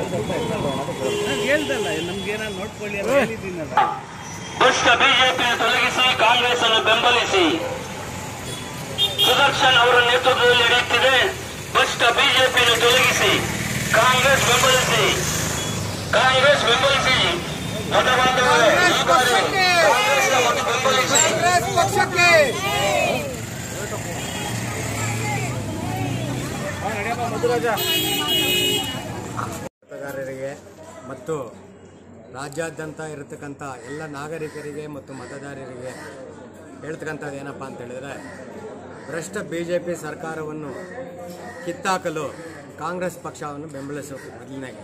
ನಾನು ಹೇಳ್ದಲ್ಲ ನಮ್ಗೇನಾದ್ರು ನೋಡ್ಕೊಳ್ಳಿ ಅಂತ ಹೇಳಿದ್ದೀನಲ್ಲ ದುಷ್ಟ ಬಿಜೆಪಿ ತೊಲಗಿಸಿ ಕಾಂಗ್ರೆಸ್ ಅನ್ನು ಬೆಂಬಲಿಸಿ ಸುದರ್ಶನ್ ಅವರ ನೇತೃತ್ವದಲ್ಲಿ ನಡೆಯುತ್ತಿದೆ ದುಷ್ಟ ಬಿಜೆಪಿಯನ್ನು ತೊಲಗಿಸಿ ಕಾಂಗ್ರೆಸ್ ಬೆಂಬಲಿಸಿ ಕಾಂಗ್ರೆಸ್ ಬೆಂಬಲಿಸಿ ಮತಬಾಂಧವರೇ, ಈ ಬಾರಿ ಕಾಂಗ್ರೆಸ್ನ ಮತ ಬೆಂಬಲಿಸಿ ಮತದಾರರಿಗೆ ಮತ್ತು ರಾಜ್ಯಾದ್ಯಂತ ಇರತಕ್ಕಂಥ ಎಲ್ಲ ನಾಗರಿಕರಿಗೆ ಮತ್ತು ಮತದಾರರಿಗೆ ಹೇಳ್ತಕ್ಕಂಥದ್ದು ಏನಪ್ಪ ಅಂತ ಹೇಳಿದ್ರೆ ಭ್ರಷ್ಟ ಬಿ ಜೆ ಪಿ ಸರ್ಕಾರವನ್ನು ಕಿತ್ತಾಕಲು ಕಾಂಗ್ರೆಸ್ ಪಕ್ಷವನ್ನು ಬೆಂಬಲಿಸಬೇಕು ಮೊದಲನೇಗೆ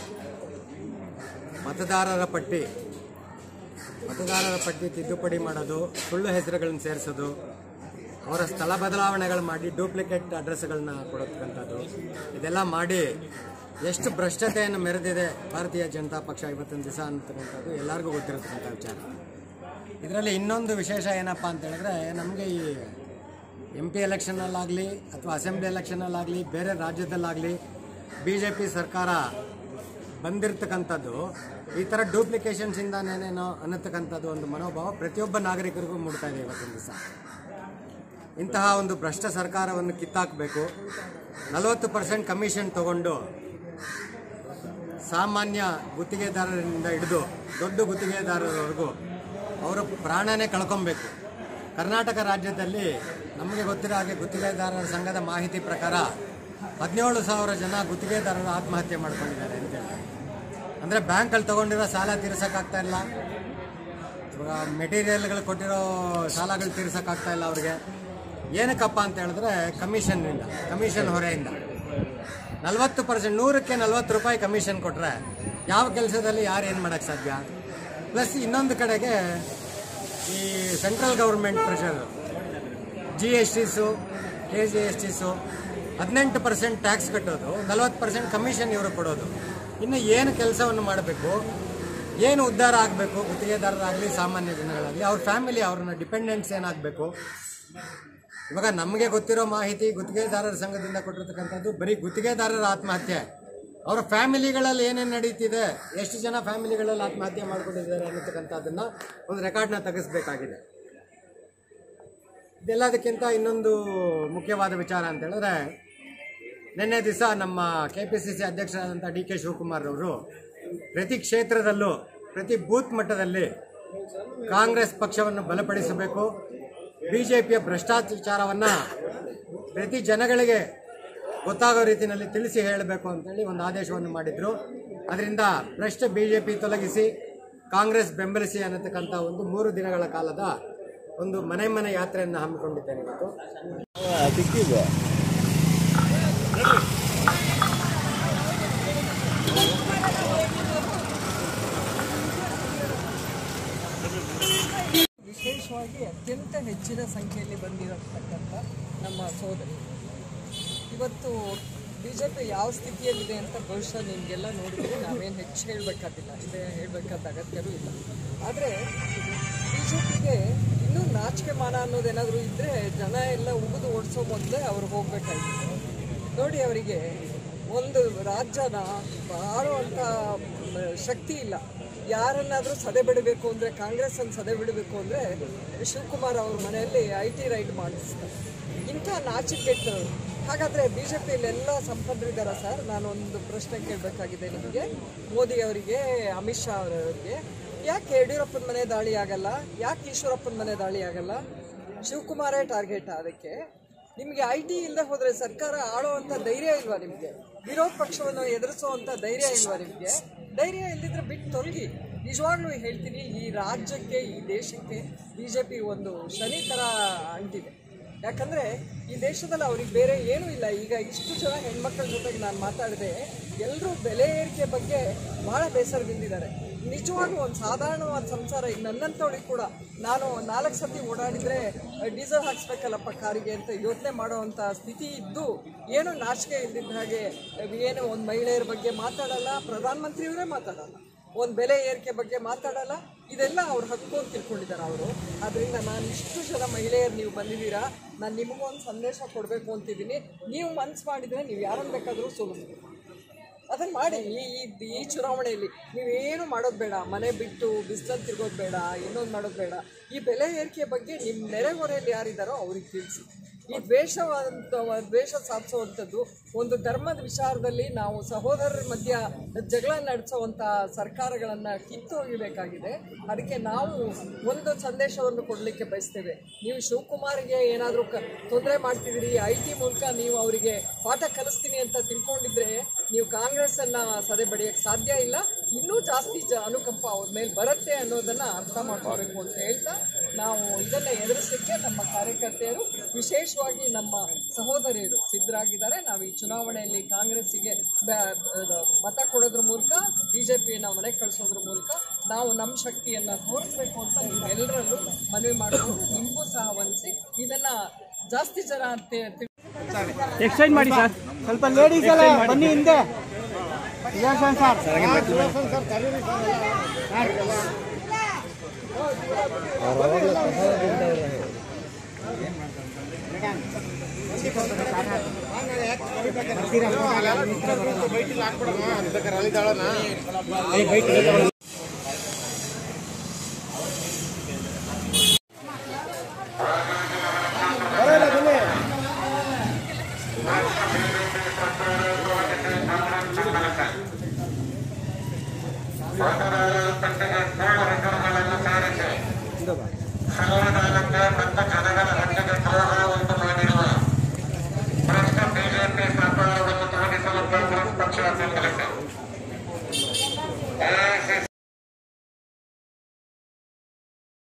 ಮತದಾರರ ಪಟ್ಟಿ ಮತದಾರರ ಪಟ್ಟಿ ತಿದ್ದುಪಡಿ ಮಾಡೋದು ಸುಳ್ಳು ಹೆಸರುಗಳನ್ನು ಸೇರಿಸೋದು ಅವರ ಸ್ಥಳ ಬದಲಾವಣೆಗಳು ಮಾಡಿ ಡೂಪ್ಲಿಕೇಟ್ ಅಡ್ರೆಸ್ಗಳನ್ನ ಕೊಡತಕ್ಕಂಥದ್ದು ಇದೆಲ್ಲ ಮಾಡಿ ಎಷ್ಟು ಭ್ರಷ್ಟತೆಯನ್ನು ಮೆರೆದಿದೆ ಭಾರತೀಯ ಜನತಾ ಪಕ್ಷ ಇವತ್ತಿನ ದಿವಸ ಅಂತಕ್ಕಂಥದ್ದು ಎಲ್ಲರಿಗೂ ಗೊತ್ತಿರತಕ್ಕಂಥ ವಿಚಾರ ಇದರಲ್ಲಿ ಇನ್ನೊಂದು ವಿಶೇಷ ಏನಪ್ಪ ಅಂತ ಹೇಳಿದ್ರೆ ನಮಗೆ ಈ ಎಂ ಪಿ ಎಲೆಕ್ಷನಲ್ಲಾಗಲಿ ಅಥವಾ ಅಸೆಂಬ್ಲಿ ಎಲೆಕ್ಷನಲ್ಲಾಗಲಿ ಬೇರೆ ರಾಜ್ಯದಲ್ಲಾಗಲಿ ಬಿ ಜೆ ಪಿ ಸರ್ಕಾರ ಬಂದಿರತಕ್ಕಂಥದ್ದು ಈ ಥರ ಡೂಪ್ಲಿಕೇಶನ್ಸಿಂದನೇನೋ ಅನ್ನತಕ್ಕಂಥದ್ದು ಒಂದು ಮನೋಭಾವ ಪ್ರತಿಯೊಬ್ಬ ನಾಗರಿಕರಿಗೂ ಮೂಡ್ತಾ ಇದೆ ಇವತ್ತಿನ ದಿವಸ ಇಂತಹ ಒಂದು ಭ್ರಷ್ಟ ಸರ್ಕಾರವನ್ನು ಕಿತ್ತಾಕಬೇಕು ನಲವತ್ತು ಪರ್ಸೆಂಟ್ ಕಮಿಷನ್ ತಗೊಂಡು ಸಾಮಾನ್ಯ ಗುತ್ತಿಗೆದಾರರಿಂದ ಹಿಡಿದು ದೊಡ್ಡ ಗುತ್ತಿಗೆದಾರರವರೆಗೂ ಅವರು ಪ್ರಾಣನೇ ಕಳ್ಕೊಬೇಕು ಕರ್ನಾಟಕ ರಾಜ್ಯದಲ್ಲಿ ನಮಗೆ ಗೊತ್ತಿರೋ ಹಾಗೆ ಗುತ್ತಿಗೆದಾರರ ಸಂಘದ ಮಾಹಿತಿ ಪ್ರಕಾರ ಹದಿನೇಳು ಸಾವಿರ ಜನ ಗುತ್ತಿಗೆದಾರರು ಆತ್ಮಹತ್ಯೆ ಮಾಡ್ಕೊಂಡಿದ್ದಾರೆ ಅಂತೇಳಿ ಅಂದರೆ ಬ್ಯಾಂಕಲ್ಲಿ ತಗೊಂಡಿರೋ ಸಾಲ ತೀರ್ಸೋಕ್ಕಾಗ್ತಾ ಇಲ್ಲ ಇವಾಗ ಮೆಟೀರಿಯಲ್ಗಳು ಕೊಟ್ಟಿರೋ ಸಾಲಗಳು ತೀರ್ಸೋಕ್ಕಾಗ್ತಾ ಇಲ್ಲ ಅವ್ರಿಗೆ ಏನಕ್ಕಪ್ಪ ಅಂತ ಹೇಳಿದ್ರೆ ಕಮಿಷನ್ನಿಂದ ಕಮಿಷನ್ ಹೊರೆಯಿಂದ ನಲ್ವತ್ತು ಪರ್ಸೆಂಟ್ ನೂರಕ್ಕೆ ನಲ್ವತ್ತು ರೂಪಾಯಿ ಕಮಿಷನ್ ಕೊಟ್ಟರೆ ಯಾವ ಕೆಲಸದಲ್ಲಿ ಯಾರು ಏನು ಮಾಡೋಕ್ಕೆ ಸಾಧ್ಯ ಪ್ಲಸ್ ಇನ್ನೊಂದು ಕಡೆಗೆ ಈ central government pressure G S ಟಿಸು ಕೆ ಜಿ ಎಸ್ ಟಿಸು ಹದಿನೆಂಟು ಪರ್ಸೆಂಟ್ ಟ್ಯಾಕ್ಸ್ ಕಟ್ಟೋದು ನಲವತ್ತು ಪರ್ಸೆಂಟ್ ಕಮಿಷನ್ ಇವರು ಕೊಡೋದು ಇನ್ನು ಏನು ಕೆಲಸವನ್ನು ಮಾಡಬೇಕು ಏನು ಉದ್ಧಾರ ಆಗಬೇಕು ಗುತ್ತಿಗೆದಾರರಾಗಲಿ ಸಾಮಾನ್ಯ ಜನಗಳಾಗಲಿ ಅವ್ರ ಫ್ಯಾಮಿಲಿ ಅವ್ರನ್ನ ಡಿಪೆಂಡೆನ್ಸ್ ಏನಾಗಬೇಕು ಇವಾಗ ನಮಗೆ ಗೊತ್ತಿರೋ ಮಾಹಿತಿ ಗುತ್ತಿಗೆದಾರರ ಸಂಘದಿಂದ ಕೊಟ್ಟಿರ್ತಕ್ಕಂಥದ್ದು ಬರೀ ಗುತ್ತಿಗೆದಾರರ ಆತ್ಮಹತ್ಯೆ ಅವರ ಫ್ಯಾಮಿಲಿಗಳಲ್ಲಿ ಏನೇನು ನಡೀತಿದೆ ಎಷ್ಟು ಜನ ಫ್ಯಾಮಿಲಿಗಳಲ್ಲಿ ಆತ್ಮಹತ್ಯೆ ಮಾಡ್ಕೊಂಡಿದ್ದಾರೆ ಅನ್ನತಕ್ಕಂಥದ್ದನ್ನ ಒಂದು ರೆಕಾರ್ಡ್ನ ತೆಗೆಸಬೇಕಾಗಿದೆ ಇದೆಲ್ಲದಕ್ಕಿಂತ ಇನ್ನೊಂದು ಮುಖ್ಯವಾದ ವಿಚಾರ ಅಂತ ಹೇಳಿದ್ರೆ ನಿನ್ನೆ ದಿವಸ ನಮ್ಮ ಕೆ ಪಿ ಸಿ ಸಿ ಅಧ್ಯಕ್ಷರಾದಂಥ ಡಿ ಕೆ ಶಿವಕುಮಾರ್ ಅವರು ಪ್ರತಿ ಕ್ಷೇತ್ರದಲ್ಲೂ ಪ್ರತಿ ಬೂತ್ ಮಟ್ಟದಲ್ಲಿ ಕಾಂಗ್ರೆಸ್ ಪಕ್ಷವನ್ನು ಬಲಪಡಿಸಬೇಕು ಬಿಜೆಪಿಯ ಭ್ರಷ್ಟಾಚಾರವನ್ನು ಪ್ರತಿ ಜನಗಳಿಗೆ ಗೊತ್ತಾಗೋ ರೀತಿಯಲ್ಲಿ ತಿಳಿಸಿ ಹೇಳಬೇಕು ಅಂತೇಳಿ ಒಂದು ಆದೇಶವನ್ನು ಮಾಡಿದ್ರು ಅದರಿಂದ ಭ್ರಷ್ಟ ಬಿಜೆಪಿ ತೊಲಗಿಸಿ ಕಾಂಗ್ರೆಸ್ ಬೆಂಬಲಿಸಿ ಅನ್ನತಕ್ಕಂಥ ಒಂದು ಮೂರು ದಿನಗಳ ಕಾಲದ ಒಂದು ಮನೆ ಮನೆ ಯಾತ್ರೆಯನ್ನು ಹಮ್ಮಿಕೊಂಡಿದ್ದೇನೆ ಇವತ್ತು ಸಿಕ್ಕಿದೆ ವಿಶೇಷವಾಗಿ ಅತ್ಯಂತ ಹೆಚ್ಚಿನ ಸಂಖ್ಯೆಯಲ್ಲಿ ಬಂದಿರತಕ್ಕಂಥ ನಮ್ಮ ಸೋದರಿ ಇವತ್ತು ಬಿ ಜೆ ಪಿ ಯಾವ ಸ್ಥಿತಿಯಲ್ಲಿದೆ ಅಂತ ಬಹುಶಃ ನಿಮಗೆಲ್ಲ ನೋಡಿದ್ರೆ ನಾವೇನು ಹೆಚ್ಚು ಹೇಳಬೇಕಾದಿಲ್ಲ ಇದೆ ಹೇಳಬೇಕಾದ ಅಗತ್ಯವೂ ಇಲ್ಲ ಆದರೆ ಬಿ ಜೆ ಪಿಗೆ ಇನ್ನೂ ನಾಚಿಕೆ ಮಾನ ಅನ್ನೋದೇನಾದರೂ ಇದ್ದರೆ ಜನ ಎಲ್ಲ ಉಗಿದು ಓಡಿಸೋ ಮೊದಲೇ ಅವ್ರು ಹೋಗಬೇಕಾಗಿತ್ತು ನೋಡಿ ಅವರಿಗೆ ಒಂದು ರಾಜ್ಯನ ಆಳುವಂಥ ಶಕ್ತಿ ಇಲ್ಲ ಯಾರನ್ನಾದರೂ ಸದೆ ಬಿಡಬೇಕು ಅಂದರೆ ಕಾಂಗ್ರೆಸ್ಸನ್ನು ಸದೆ ಬಿಡಬೇಕು ಅಂದರೆ ಶಿವಕುಮಾರ್ ಅವ್ರ ಮನೆಯಲ್ಲಿ ಐ ಟಿ ರೈಡ್ ಮಾಡಿಸ್ತಾರೆ ಇಂಥ ನಾಚಿಕೆಟ್ಟರು ಹಾಗಾದರೆ ಬಿ ಜೆ ಪಿಯಲ್ಲಿ ಎಲ್ಲ ಸಂಪನ್ನರಿದ್ದಾರಾ ಸರ್ ನಾನು ಒಂದು ಪ್ರಶ್ನೆ ಕೇಳಬೇಕಾಗಿದೆ ನಿಮಗೆ ಮೋದಿ ಅವರಿಗೆ ಅಮಿತ್ ಶಾ ಅವರಿಗೆ ಯಾಕೆ ಯಡಿಯೂರಪ್ಪನ ಮನೆ ದಾಳಿ ಆಗಲ್ಲ ಯಾಕೆ ಈಶ್ವರಪ್ಪನ ಮನೆ ದಾಳಿ ಆಗಲ್ಲ ಶಿವಕುಮಾರೇ ಟಾರ್ಗೆಟ್ ಅದಕ್ಕೆ ನಿಮಗೆ ಐ ಟಿ ಇಲ್ಲದೆ ಹೋದರೆ ಸರ್ಕಾರ ಆಳುವಂಥ ಧೈರ್ಯ ಇಲ್ವಾ ನಿಮಗೆ ವಿರೋಧ ಪಕ್ಷವನ್ನು ಎದುರಿಸುವಂಥ ಧೈರ್ಯ ಇಲ್ವಾ ನಿಮಗೆ ಧೈರ್ಯ ಇಲ್ಲದಿದ್ರೆ ಬಿಟ್ಟು ತೊಲಗಿ ನಿಜವಾಗ್ಲೂ ಹೇಳ್ತೀನಿ ಈ ರಾಜ್ಯಕ್ಕೆ ಈ ದೇಶಕ್ಕೆ ಬಿ ಜೆ ಪಿ ಒಂದು ಶನಿ ಥರ ಅಂಟಿದೆ ಯಾಕಂದರೆ ಈ ದೇಶದಲ್ಲಿ ಅವ್ರಿಗೆ ಬೇರೆ ಏನೂ ಇಲ್ಲ ಈಗ ಇಷ್ಟು ಜನ ಹೆಣ್ಮಕ್ಳ ಜೊತೆಗೆ ನಾನು ಮಾತಾಡಿದೆ ಎಲ್ಲರೂ ಬೆಲೆ ಏರಿಕೆ ಬಗ್ಗೆ ಭಾಳ ಬೇಸರದಿಂದಿದ್ದಾರೆ ನಿಜವಾಗ್ಲೂ ಒಂದು ಸಾಧಾರಣವಾದ ಸಂಸಾರ ಈಗ ನನ್ನಂಥವಳಿಗೆ ಕೂಡ ನಾನು ನಾಲ್ಕು ಸತಿ ಓಡಾಡಿದರೆ ಡೀಸೆಲ್ ಹಾಕ್ಸ್ಬೇಕಲ್ಲಪ್ಪ ಕಾರಿಗೆ ಅಂತ ಯೋಚನೆ ಮಾಡೋವಂಥ ಸ್ಥಿತಿ ಇದ್ದು ಏನು ನಾಚಿಕೆ ಇಲ್ದಿದ್ದ ಹಾಗೆ ಏನು ಒಂದು ಮಹಿಳೆಯರ ಬಗ್ಗೆ ಮಾತಾಡಲ್ಲ ಪ್ರಧಾನಮಂತ್ರಿಯವರೇ ಮಾತಾಡಲ್ಲ ಒಂದು ಬೆಲೆ ಏರಿಕೆ ಬಗ್ಗೆ ಮಾತಾಡಲ್ಲ ಇದೆಲ್ಲ ಅವ್ರು ಹಕ್ಕು ಅಂತ ತಿಳ್ಕೊಂಡಿದ್ದಾರೆ ಅವರು ಅದರಿಂದ ನಾನು ಇಷ್ಟು ಜನ ಮಹಿಳೆಯರು ನೀವು ಬಂದಿದ್ದೀರಾ ನಾನು ನಿಮಗೂ ಒಂದು ಸಂದೇಶ ಕೊಡಬೇಕು ಅಂತಿದ್ದೀನಿ ನೀವು ಮನ್ಸು ಮಾಡಿದರೆ ನೀವು ಯಾರನ್ನು ಬೇಕಾದರೂ ಸೋಲಿಸ್ಬೇಕು ಅದನ್ನ ಮಾಡಿ ಈ ಈ- ಈ ಚುನಾವಣೆಯಲ್ಲಿ ನೀವೇನು ಮಾಡೋದು ಬೇಡ ಮನೆ ಬಿಟ್ಟು ಬಿಸಿಲಲ್ಲಿ ತಿರ್ಗೋದು ಬೇಡ ಇನ್ನೊಂದು ಮಾಡೋದು ಬೇಡ ಈ ಬೆಲೆ ಏರಿಕೆ ಬಗ್ಗೆ ನಿಮ್ಮ ನೆರೆಹೊರೆಯಲ್ಲಿ ಯಾರಿದ್ದಾರೋ ಅವ್ರಿಗೆ ತಿಳಿಸಿ ಈ ದ್ವೇಷವಂತ ದ್ವೇಷ ಸಾಧಿಸುವಂಥದ್ದು ಒಂದು ಧರ್ಮದ ವಿಚಾರದಲ್ಲಿ ನಾವು ಸಹೋದರರ ಮಧ್ಯ ಜಗಳ ನಡೆಸುವಂಥ ಸರ್ಕಾರಗಳನ್ನು ಕಿತ್ತೊಗಿಬೇಕಾಗಿದೆ ಅದಕ್ಕೆ ನಾವು ಒಂದು ಸಂದೇಶವನ್ನು ಕೊಡಲಿಕ್ಕೆ ಬಯಸ್ತೇವೆ ನೀವು ಶಿವಕುಮಾರ್ಗೆ ಏನಾದರೂ ಕ ತೊಂದರೆ ಮಾಡ್ತಿದ್ದೀರಿ ಐ ಟಿ ಮೂಲಕ ನೀವು ಅವರಿಗೆ ಪಾಠ ಕಲಿಸ್ತೀನಿ ಅಂತ ತಿಳ್ಕೊಂಡಿದ್ರೆ ನೀವು ಕಾಂಗ್ರೆಸ್ಸನ್ನು ಸದೆ ಬಡಿಯೋಕ್ಕೆ ಸಾಧ್ಯ ಇಲ್ಲ ಇನ್ನೂ ಜಾಸ್ತಿ ಜ ಅನುಕಂಪ ಅವ್ರ ಮೇಲೆ ಬರುತ್ತೆ ಅನ್ನೋದನ್ನು ಅರ್ಥ ಮಾಡ್ಕೋಬೇಕು ಅಂತ ಹೇಳ್ತಾ ನಾವು ಇದನ್ನು ಎದುರಿಸಲಿಕ್ಕೆ ನಮ್ಮ ಕಾರ್ಯಕರ್ತೆಯರು ವಿಶೇಷವಾಗಿ ನಮ್ಮ ಸಹೋದರಿಯರು ಸಿದ್ಧರಾಗಿದ್ದಾರೆ ನಾವು ಈ ಚುನಾವಣೆಯಲ್ಲಿ ಕಾಂಗ್ರೆಸ್ಸಿಗೆ ಬ್ಯಾ- ಅದು ಮತ ಕೊಡೋದ್ರ ಮೂಲಕ ಬಿ ಜೆ ಪಿಯನ್ನು ಮನೆಗೆ ಕಳಿಸೋದ್ರ ಮೂಲಕ ನಾವು ನಮ್ಮ ಶಕ್ತಿಯನ್ನು ತೋರಿಸ್ಬೇಕು ಅಂತ ನೀವೆಲ್ಲರಲ್ಲೂ ಮನವಿ ಮಾಡಬಹುದು ನಿಮಗೂ ಸಹ ವಂದಿಸಿ ಇದನ್ನು ಜಾಸ್ತಿ ಜನ ತಿ- ತಿ- ಎಕ್ಸ್ಚೇಂಜ್ ಮಾಡಿ ಸರ್ ಸ್ವಲ್ಪ ಲೇಡೀಸ್ ಎಲ್ಲ ಬನ್ನಿ ಹಿಂದೆ ಸುದರ್ಶನ್ ಸರ್